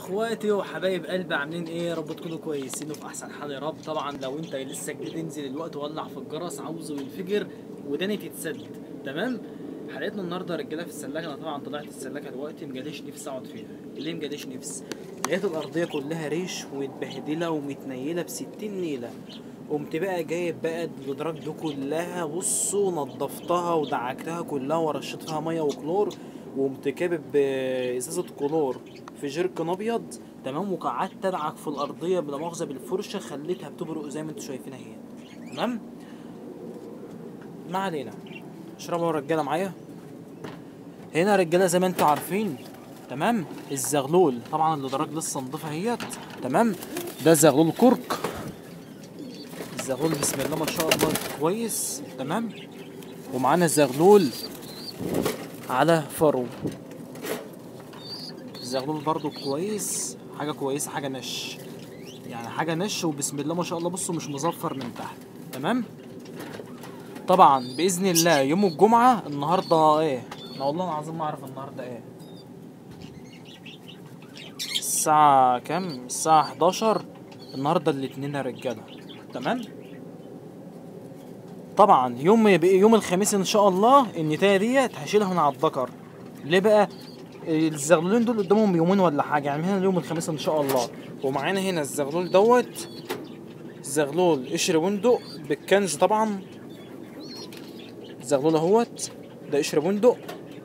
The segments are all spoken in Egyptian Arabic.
اخواتي وحبايب قلبي عاملين ايه يا رب تكونوا كويسين وفي احسن حال يا رب طبعا لو انت لسه جديد انزل الوقت ولع في الجرس عاوزه ينفجر وداني تتسد تمام حلقتنا النهارده يا رجاله في السلاكه انا طبعا طلعت السلاكه دلوقتي مجاليش نفسي اقعد فيها ليه مجاليش نفس لقيت الارضيه كلها ريش ومتبهدله ومتنيله بستين نيله قمت بقى جايب بقى الجدران دي كلها بصوا نضفتها ودعكتها كلها ورشيت فيها ميه وكلور وقمت كابب ازازه كلور في جيركن ابيض تمام وقعدت ادعك في الارضيه بلا مؤاخذه بالفرشه خليتها بتبرق زي ما انتوا شايفينها اهي تمام ما علينا اشربوا يا رجاله معايا هنا يا رجاله زي ما انتوا عارفين تمام الزغلول طبعا الادراج لسه نضيفها اهيت تمام ده زغلول كرك الزغلول بسم الله ما شاء الله كويس تمام ومعانا الزغلول على فرو الزغلول برضو كويس حاجة كويسة حاجة نش يعني حاجة نش وبسم الله ما شاء الله بصوا مش مزفر من تحت تمام طبعا بإذن الله يوم الجمعة النهاردة ايه انا والله العظيم ما اعرف النهاردة ايه الساعة كام الساعة 11 النهاردة الاتنين يا رجالة تمام طبعا يوم يوم الخميس ان شاء الله النتايه ديت هشيلها من على الذكر ليه بقى الزغلولين دول قدامهم يومين ولا حاجه يعني من هنا ليوم الخميس ان شاء الله ومعانا هنا الزغلول دوت زغلول قشر بندق بالكنز طبعا الزغلول اهوت ده قشر بندق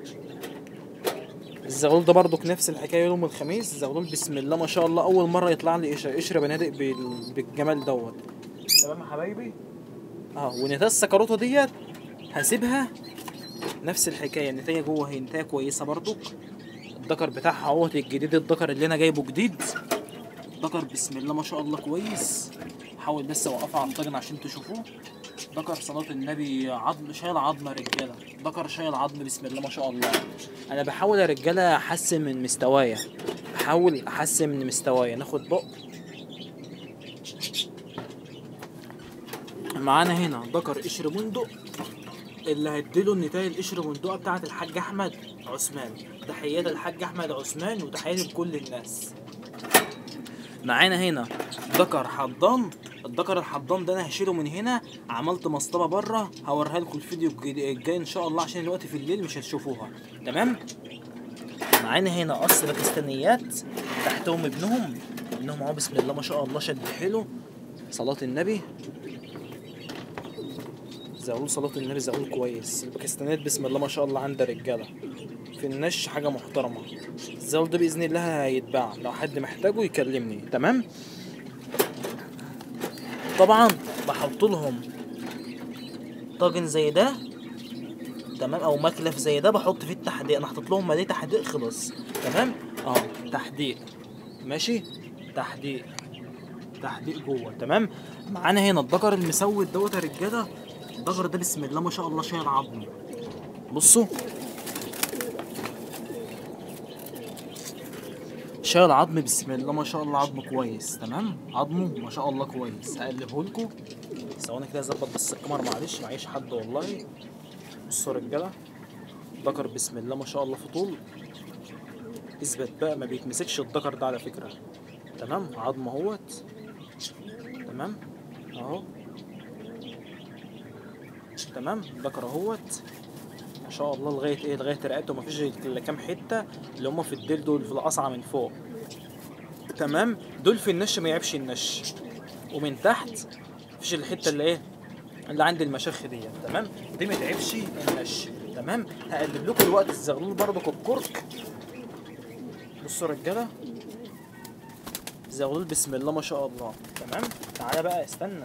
الزغلول ده برضك نفس الحكايه يوم الخميس الزغلول بسم الله ما شاء الله اول مره يطلع لي قشر قشر بنادق بال- بالجمال دوت تمام يا حبايبي اه ونتاية السكروطه ديت هسيبها نفس الحكايه النتايه جوه هي نتايه كويسه برضو الدكر بتاعها اهوت الجديد الدكر اللي انا جايبه جديد دكر بسم الله ما شاء الله كويس حاول بس اوقفه على الطاجن عشان تشوفوه دكر صلاة النبي عظم شايل عظم يا رجاله دكر شايل عظم بسم الله ما شاء الله انا بحاول يا رجاله احسن من مستوايا بحاول احسن من مستوايا ناخد بق معانا هنا ذكر قشر بندق اللي هديله النتاية القشر بندقة بتاعت الحاج أحمد عثمان تحيات الحاج أحمد عثمان وتحياتي لكل الناس معانا هنا ذكر حضان الذكر الحضان ده انا هشيله من هنا عملت مصطبه بره هوريها لكم الفيديو الج- الجاي ان شاء الله عشان الوقت في الليل مش هتشوفوها تمام معانا هنا قص باكستانيات تحتهم ابنهم ابنهم اهو بسم الله ما شاء الله شد حلو صلاة النبي زغلول صلاة النبي زغلول كويس الباكستانيات بسم الله ما شاء الله عندها رجالة في النش حاجة محترمة الزغلول ده بإذن الله هيتباع لو حد محتاجه يكلمني تمام طبعا بحط لهم طاجن زي ده تمام او مكلف زي ده بحط فيه التحديق انا حاطط لهم ماليه تحديق خلص تمام اه تحديق ماشي تحديق تحديق جوه تمام معانا هنا الدجر المسود دوت يا رجاله الدجر ده بسم الله ما شاء الله شايل عظم بصوا شايل عظم بسم الله ما شاء الله عظم كويس تمام عظمه ما شاء الله كويس هقلبه لكم ثواني كده اظبط بس الكاميرا معلش معيش حد والله بصوا يا رجاله ذكر بسم الله ما شاء الله في طول اثبت بقى ما بيتمسكش الذكر ده على فكره تمام عظم اهوت تمام اهو تمام ذكر اهوت ما شاء الله لغايه ايه لغايه رقبته مفيش الا كام حته اللي هم في الديل دول في القصعه من فوق تمام دول في النش ما يعيبش النش ومن تحت مفيش الحته اللي ايه اللي عند المشخ دي تمام دي ما تعيبش النش تمام هقلب لكم الوقت الزغلول برضو الكرك بصوا يا رجاله زغلول بسم الله ما شاء الله تمام تعالى بقى استنى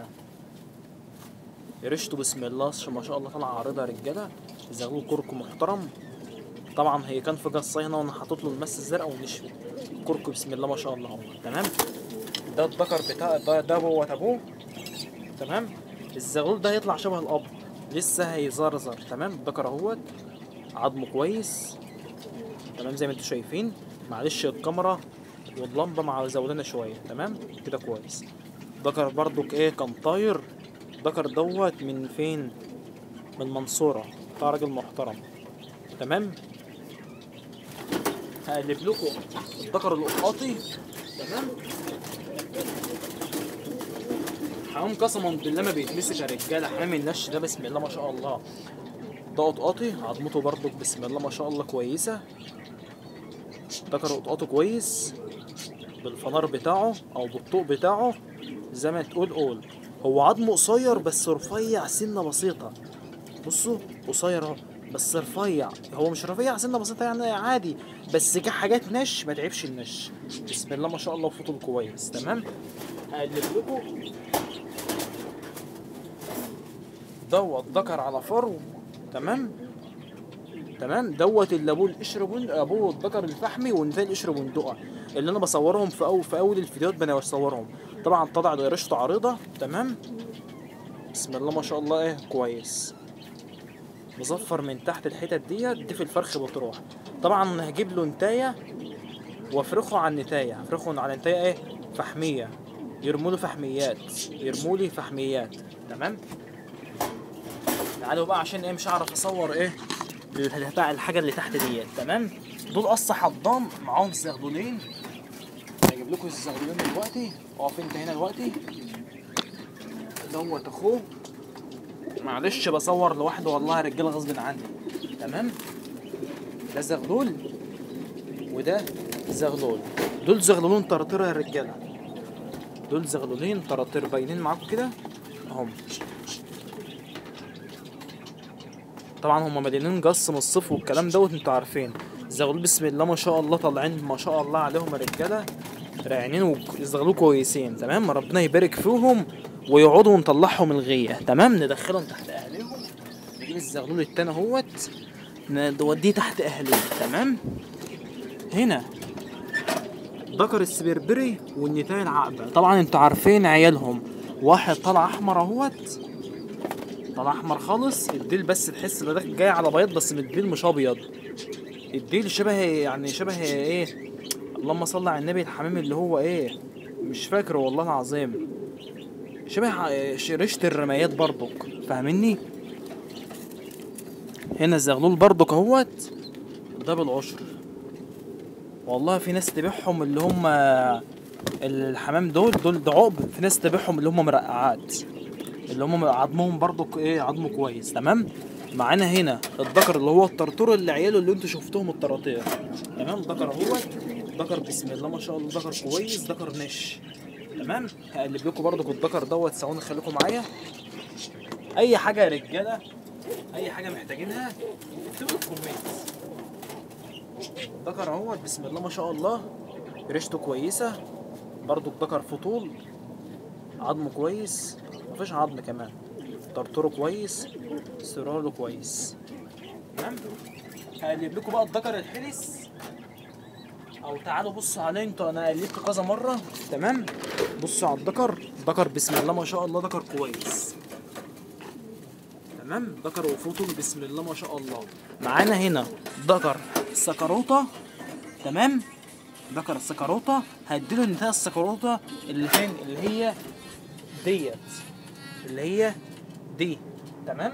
ريشته بسم الله ما شاء الله طالعه عريضه يا رجاله زغلول كرك محترم طبعا هي كان في قصه هنا وانا حاطط له المس الزرقاء ونشوي كرك بسم الله ما شاء الله اهو تمام ده الذكر بتاع ده ده ابوه ابوه تمام الزغلول ده هيطلع شبه الاب لسه هيزرزر تمام الذكر اهوت عظمه كويس تمام زي ما انتم شايفين معلش الكاميرا واللمبه مع زودنا شويه تمام كده كويس ذكر برضك ايه كان طاير ذكر دوت من فين من المنصوره بتاع راجل محترم تمام هقلب لكم الذكر القطاطي تمام حمام قسما بالله ما بيتمسك يا رجاله حمام النش ده بسم الله ما شاء الله ده قطاطي عظمته برضك بسم الله ما شاء الله كويسه ذكر قطاطه كويس بالفنار بتاعه او بالطوق بتاعه زي ما تقول قول هو عظمه قصير بس رفيع سنه بسيطه بصوا قصير اهو بس رفيع هو مش رفيع سنه بسيطه يعني عادي بس جه حاجات نش ما تعبش النش بسم الله ما شاء الله فطل كويس تمام هقلب لكم دوت ذكر على فرو تمام تمام دوت اللي ابوه القشر بن ابوه الذكر الفحمي والنتاج القشر بندقه اللي انا بصورهم في اول في اول الفيديوهات انا بصورهم طبعا طلع رشته عريضه تمام بسم الله ما شاء الله ايه كويس مظفر من تحت الحتت ديت دي في الفرخ بتروح طبعا هجيب له نتايه وافرخه على النتايه افرخه على نتايه ايه فحميه يرموا له فحميات يرموا لي فحميات تمام تعالوا بقى عشان ايه مش هعرف اصور ايه ال- بتاع الحاجه اللي تحت ديت تمام دول قص حضان معاهم زغلولين هجيب لكم الزغلولين دلوقتي اقف انت هنا دلوقتي دوت اخوه معلش بصور لوحده والله يا رجاله غصب عني تمام ده زغلول وده زغلول دول زغلولين طراطير يا رجاله دول زغلولين طراطير باينين معاكم كده اهم طبعا هم مليانين جص من الصيف والكلام دوت انتوا عارفين الزغلول بسم الله ما شاء الله طالعين ما شاء الله عليهم يا رجاله رايعين والزغلول كويسين تمام ربنا يبارك فيهم ويقعدوا ونطلعهم الغيه تمام ندخلهم تحت اهلهم نجيب الزغلول التاني اهوت نوديه تحت اهليه تمام هنا ذكر السبربري والنتاية العقبة طبعا انتوا عارفين عيالهم واحد طلع احمر اهوت طلع احمر خالص الديل بس تحس ان ده جاي على بياض بس من الديل مش ابيض الديل شبه يعني شبه ايه اللهم صل على النبي الحمام اللي هو ايه مش فاكره والله العظيم شبه ع- ش- ريشة الرمايات برضك فاهمني هنا الزغلول برضك اهوت ده بالعشر والله في ناس تبيعهم اللي هم الحمام دول دول ده عقب في ناس تبيعهم اللي هم مرقعات اللي هم عظمهم برضو ايه عظمه كويس تمام معانا هنا الذكر اللي هو الطرطور اللي عياله اللي انتوا شفتوهم الطراطير تمام ذكر اهوت ذكر بسم الله ما شاء الله ذكر كويس ذكر نش تمام هقلب لكم برضو الذكر دوت ثواني خليكم معايا اي حاجه يا رجاله اي حاجه محتاجينها اكتبوا في الكومنت ذكر اهوت بسم الله ما شاء الله ريشته كويسه برضو الذكر فطول عظمه كويس مفيش عظم كمان طرطوره كويس سراله كويس تمام هقلب لكم بقى الذكر الحلس او تعالوا بصوا عليه انتوا انا قلبت كذا مره تمام بصوا على الذكر ذكر بسم الله ما شاء الله ذكر كويس تمام ذكر وفوطه بسم الله ما شاء الله معانا هنا ذكر سكروطه تمام ذكر السكروطه هديله انتهى السكروطه اللي فين اللي هي ديت اللي هي دي تمام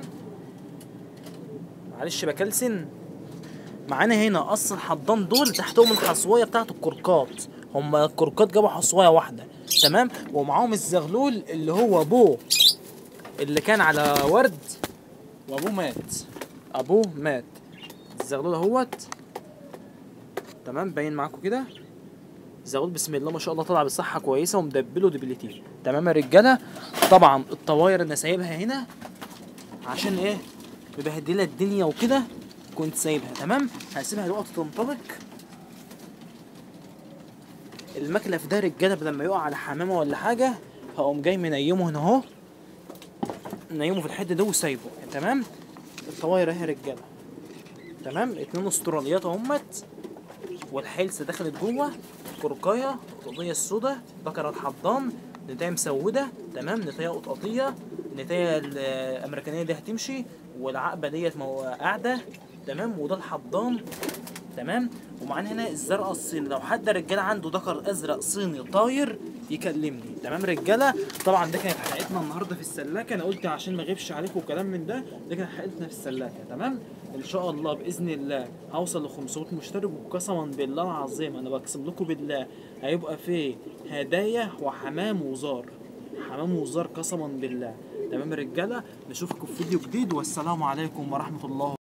معلش بكلسن معانا هنا قص الحضان دول تحتهم الحصويه بتاعت الكركات هما الكركات جابوا حصويه واحده تمام ومعاهم الزغلول اللي هو ابوه اللي كان على ورد وابوه مات ابوه مات الزغلول اهوت تمام باين معاكم كده الزغلول بسم الله ما شاء الله طلع بصحه كويسه ومدبله دبلتين تمام يا رجاله طبعا الطواير انا سايبها هنا عشان ايه مبهدله الدنيا وكده كنت سايبها تمام هسيبها دلوقتي تنطلق المكلف ده رجاله لما يقع على حمامه ولا حاجه هقوم جاي منيمه هنا اهو نيمه في الحته دي وسايبه تمام الطواير اهي يا رجاله تمام اتنين استراليات اهمت والحلسه دخلت جوه كركايه القططيه السوداء ذكر الحضان نتايه مسوده تمام نتايه قطقطيه نتايه الامريكانيه دي هتمشي والعقبه ديت مو- قاعده تمام وده الحضان تمام ومعانا هنا الزرقاء الصيني لو حد رجاله عنده ذكر ازرق صيني طاير يكلمني تمام رجاله طبعا ده كانت حلقتنا النهارده في السلاكه انا قلت عشان ما اغيبش عليكم وكلام من ده ده كانت حلقتنا في السلاكه تمام ان شاء الله باذن الله هوصل ل 500 مشترك وقسما بالله العظيم انا بقسم لكم بالله هيبقى في هدايا وحمام وزار حمام وزار قسما بالله تمام يا رجاله نشوفكم في فيديو جديد والسلام عليكم ورحمه الله